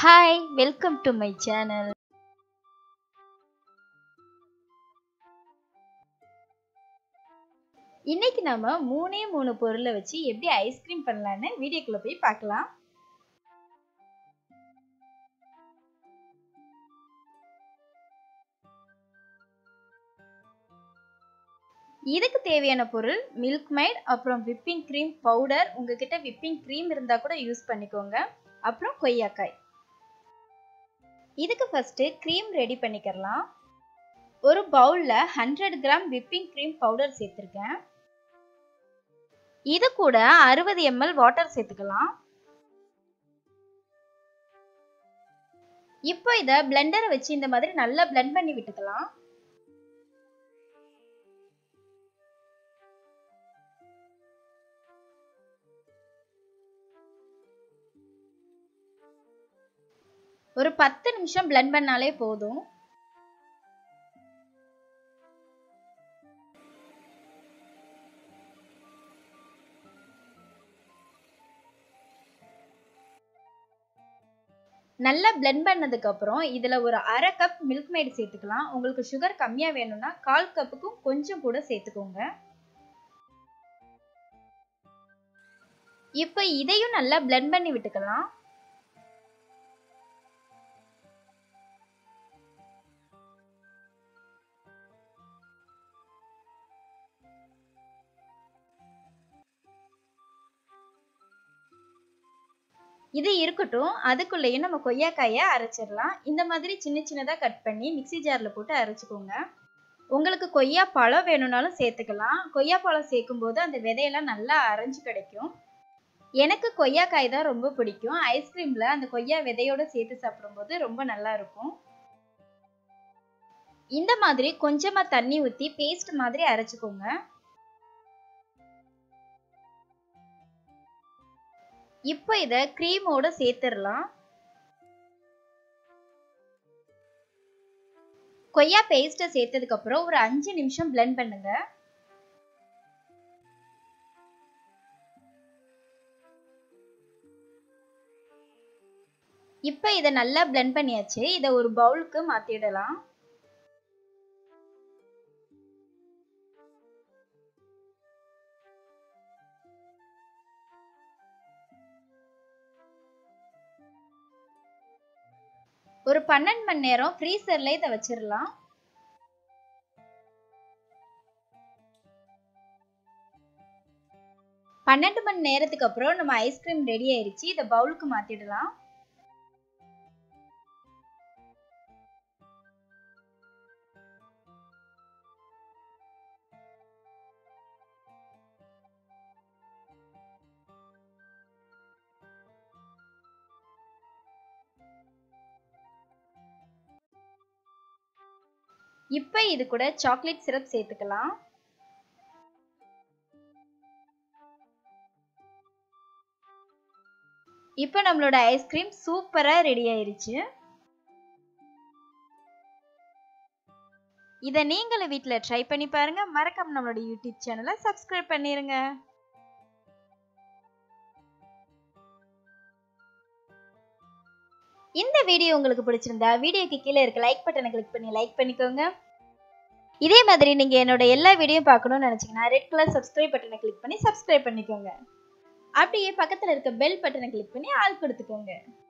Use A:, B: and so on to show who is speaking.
A: hi welcome to my channel இன்னைக்கு நாம மூணே மூணு பொருளை வச்சு எப்படி ஐஸ்கிரீம் பண்ணலான்னு வீடியோக்குள்ள போய் பார்க்கலாம் இதுக்கு தேவையான பொருள் மில்க் மைட் அப்புறம் விப்பிங் க்ரீம் பவுடர் உங்ககிட்ட விப்பிங் க்ரீம் இருந்தால் கூட யூஸ் பண்ணிக்கோங்க அப்புறம் கொய்யாக்காய் இதுக்கு ஃபஸ்ட்டு க்ரீம் ரெடி பண்ணிக்கிறலாம் ஒரு பவுலில் hundred gram whipping cream powder சேர்த்துருக்கேன் இது கூட அறுபது எம்எல் வாட்டர் சேர்த்துக்கலாம் இப்போ இதை பிளெண்டரை வச்சு இந்த மாதிரி நல்லா பிளெண்ட் பண்ணி விட்டுக்கலாம் ஒரு பத்து நிமிஷம் பிளெண்ட் பண்ணாலே போதும் நல்லா பிளெண்ட் பண்ணதுக்கு அப்புறம் இதுல ஒரு அரை கப் மில்க் மேட் சேர்த்துக்கலாம் உங்களுக்கு சுகர் கம்மியா வேணும்னா கால் கப்புக்கும் கொஞ்சம் கூட சேர்த்துக்கோங்க இப்போ இதையும் நல்லா பிளெண்ட் பண்ணி விட்டுக்கலாம் இது இருக்கட்டும் அதுக்குள்ளேயும் நம்ம கொய்யாக்காயை அரைச்சிடலாம் இந்த மாதிரி சின்ன சின்னதாக கட் பண்ணி மிக்சி ஜாரில் போட்டு அரைச்சிக்கோங்க உங்களுக்கு கொய்யா பழம் வேணும்னாலும் சேர்த்துக்கலாம் கொய்யா பழம் சேர்க்கும்போது அந்த விதையெல்லாம் நல்லா அரைஞ்சு கிடைக்கும் எனக்கு கொய்யாக்காய் தான் ரொம்ப பிடிக்கும் ஐஸ்கிரீமில் அந்த கொய்யா விதையோட சேர்த்து சாப்பிடும்போது ரொம்ப நல்லா இருக்கும் இந்த மாதிரி கொஞ்சமாக தண்ணி ஊற்றி பேஸ்ட் மாதிரி அரைச்சிக்கோங்க இப்போ இதை க்ரீமோட சேர்த்துடலாம் கொய்யா பேஸ்ட்டை சேர்த்ததுக்கு அப்புறம் ஒரு அஞ்சு நிமிஷம் பிளெண்ட் பண்ணுங்க இப்போ இதை நல்லா பிளெண்ட் பண்ணியாச்சு இதை ஒரு பவுலுக்கு மாற்றிடலாம் ஒரு பன்னெண்டு மணி நேரம் ஃப்ரீசர்ல இதை வச்சிடலாம் பன்னெண்டு மணி நேரத்துக்கு அப்புறம் நம்ம ஐஸ்கிரீம் ரெடி ஆயிருச்சு இதை பவுலுக்கு மாத்திடலாம் இப்போ இது கூட சாக்லேட் சிரப் சேர்த்துக்கலாம் இப்போ நம்மளோட ஐஸ்கிரீம் சூப்பராக ரெடி ஆயிருச்சு இதை நீங்களும் வீட்டில் ட்ரை பண்ணி பாருங்க மறக்காம நம்மளோட யூடியூப் சேனலை சப்ஸ்கிரைப் பண்ணிருங்க இந்த வீடியோ உங்களுக்கு பிடிச்சிருந்தா வீடியோக்கு கீழே இருக்க லைக் பட்டனை கிளிக் பண்ணி லைக் பண்ணிக்கோங்க இதே மாதிரி நீங்கள் என்னோட எல்லா வீடியோ பார்க்கணும்னு நினச்சிங்கன்னா ரெட் கலர் சப்ஸ்கிரைப் பட்டனை கிளிக் பண்ணி சப்ஸ்கிரைப் பண்ணிக்கோங்க அப்படியே பக்கத்தில் இருக்க பெல் பட்டனை கிளிக் பண்ணி ஆள் கொடுத்துக்கோங்க